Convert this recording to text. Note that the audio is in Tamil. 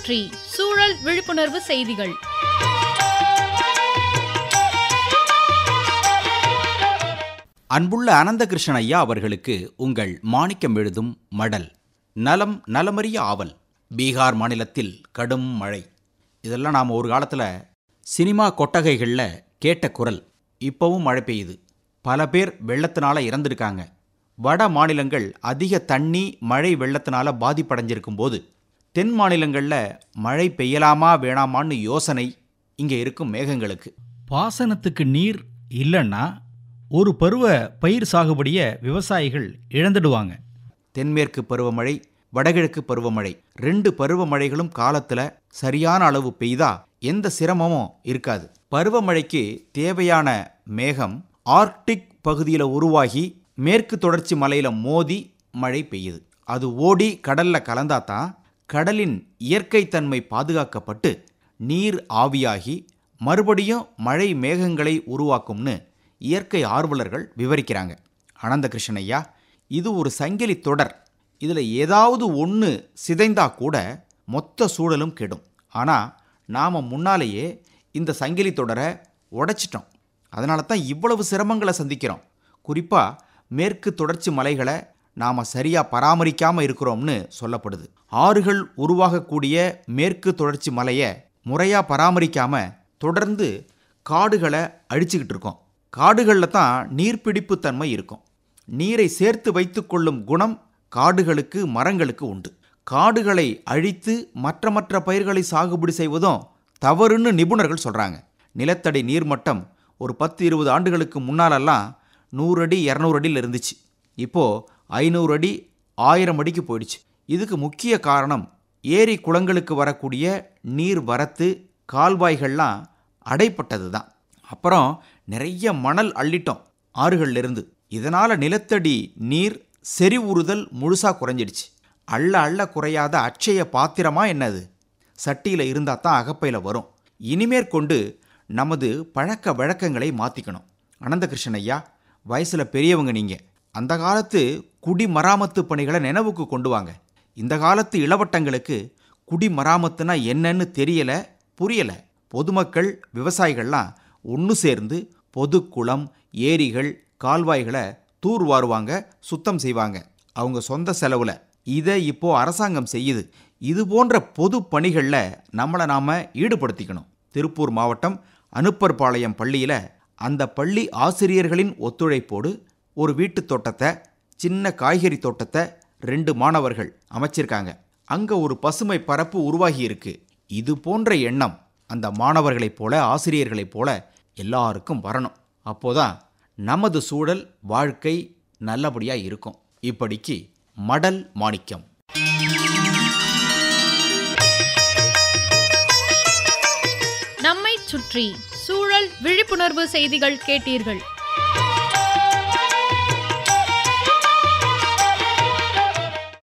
சுற்றி சூழல் விழிப்புணர்வு செய்திகள் அன்புள்ள அனந்தகிருஷ்ணன் ஐயா அவர்களுக்கு உங்கள் மாணிக்கம் எழுதும் மடல் நலம் நலமறிய ஆவல் பீகார் மாநிலத்தில் கடும் மழை இதெல்லாம் நாம் ஒரு காலத்தில் சினிமா கொட்டகைகளில் கேட்ட குரல் இப்போவும் மழை பெய்யுது பல பேர் வெள்ளத்தினால இறந்திருக்காங்க வட மாநிலங்கள் அதிக தண்ணி மழை வெள்ளத்தினால பாதிப்படைஞ்சிருக்கும் போது தென் மாநிலங்களில் மழை பெய்யலாமா வேணாமான்னு யோசனை இங்கே இருக்கும் மேகங்களுக்கு பாசனத்துக்கு நீர் இல்லைன்னா ஒரு பருவ பயிர் சாகுபடியை விவசாயிகள் இழந்துடுவாங்க தென்மேற்கு பருவமழை வடகிழக்கு பருவமழை ரெண்டு பருவமழைகளும் காலத்துல சரியான அளவு பெய்தா எந்த சிரமமும் இருக்காது பருவமழைக்கு தேவையான மேகம் ஆர்க்டிக் பகுதியில் உருவாகி மேற்கு தொடர்ச்சி மலையில மோதி மழை பெய்யுது அது ஓடி கடல்ல கலந்தாதான் கடலின் இயற்கை தன்மை பாதுகாக்கப்பட்டு நீர் ஆவியாகி மறுபடியும் மழை மேகங்களை உருவாக்கும்னு இயற்கை ஆர்வலர்கள் விவரிக்கிறாங்க அனந்த கிருஷ்ணய்யா இது ஒரு சங்கிலி தொடர் இதில் ஏதாவது ஒன்று சிதைந்தா கூட மொத்த சூழலும் கெடும் ஆனால் நாம் முன்னாலேயே இந்த சங்கிலி தொடரை உடைச்சிட்டோம் அதனால தான் இவ்வளவு சிரமங்களை சந்திக்கிறோம் குறிப்பாக மேற்கு தொடர்ச்சி மலைகளை நாம் சரியாக பராமரிக்காமல் இருக்கிறோம்னு சொல்லப்படுது ஆறுகள் உருவாகக்கூடிய மேற்கு தொடர்ச்சி மலையை முறையாக பராமரிக்காமல் தொடர்ந்து காடுகளை அழிச்சுக்கிட்டு இருக்கோம் காடுகளில் தான் நீர்ப்பிடிப்பு தன்மை இருக்கும் நீரை சேர்த்து வைத்துக்கொள்ளும் குணம் காடுகளுக்கு மரங்களுக்கு உண்டு காடுகளை அழித்து மற்ற மற்ற பயிர்களை சாகுபடி செய்வதும் தவறுன்னு நிபுணர்கள் சொல்கிறாங்க நிலத்தடி நீர்மட்டம் ஒரு பத்து இருபது ஆண்டுகளுக்கு முன்னாலெல்லாம் நூறு அடி இரநூறு அடியில் இருந்துச்சு இப்போது ஐநூறு அடி ஆயிரம் அடிக்கு போயிடுச்சு இதுக்கு முக்கிய காரணம் ஏரி குளங்களுக்கு வரக்கூடிய நீர் வரத்து கால்வாய்கள்லாம் அடைப்பட்டது தான் அப்புறம் நிறைய மணல் அள்ளிட்டோம் ஆறுகள்ல இருந்து இதனால் நிலத்தடி நீர் செறிவுறுதல் முழுசாக குறைஞ்சிடுச்சு அள்ள அள்ள குறையாத அட்சய பாத்திரமா என்னது சட்டியில் இருந்தால் தான் அகப்பையில் வரும் இனிமேற்கொண்டு நமது பழக்க வழக்கங்களை மாற்றிக்கணும் அனந்தகிருஷ்ணன் ஐயா வயசில் பெரியவங்க நீங்கள் அந்த காலத்து குடிமராமத்து பணிகளை நினைவுக்கு கொண்டு வாங்க இந்த காலத்து இளவட்டங்களுக்கு குடிமராமத்துனா என்னன்னு தெரியல புரியல பொதுமக்கள் விவசாயிகள்லாம் ஒன்று சேர்ந்து பொது குளம் ஏரிகள் கால்வாய்களை தூர் வாருவாங்க சுத்தம் செய்வாங்க அவங்க சொந்த செலவில் இதை இப்போ அரசாங்கம் செய்யுது இது போன்ற பொது பணிகளில் நம்மளை நாம் ஈடுபடுத்திக்கணும் திருப்பூர் மாவட்டம் அனுப்பர்பாளையம் பள்ளியில் அந்த பள்ளி ஆசிரியர்களின் ஒத்துழைப்போடு ஒரு வீட்டுத் தோட்டத்தை சின்ன காய்கறி தோட்டத்தை ரெண்டு மாணவர்கள் அமைச்சிருக்காங்க அங்கே ஒரு பசுமை பரப்பு உருவாகி இருக்கு இது போன்ற எண்ணம் அந்த மாணவர்களைப் போல ஆசிரியர்களைப் போல எல்லாருக்கும் வரணும் அப்போதான் நமது சூழல் வாழ்க்கை நல்லபடியாக இருக்கும் இப்படிக்கு மடல் மாணிக்கம் நம்மை சுற்றி சூழல் விழிப்புணர்வு செய்திகள் கேட்டீர்கள்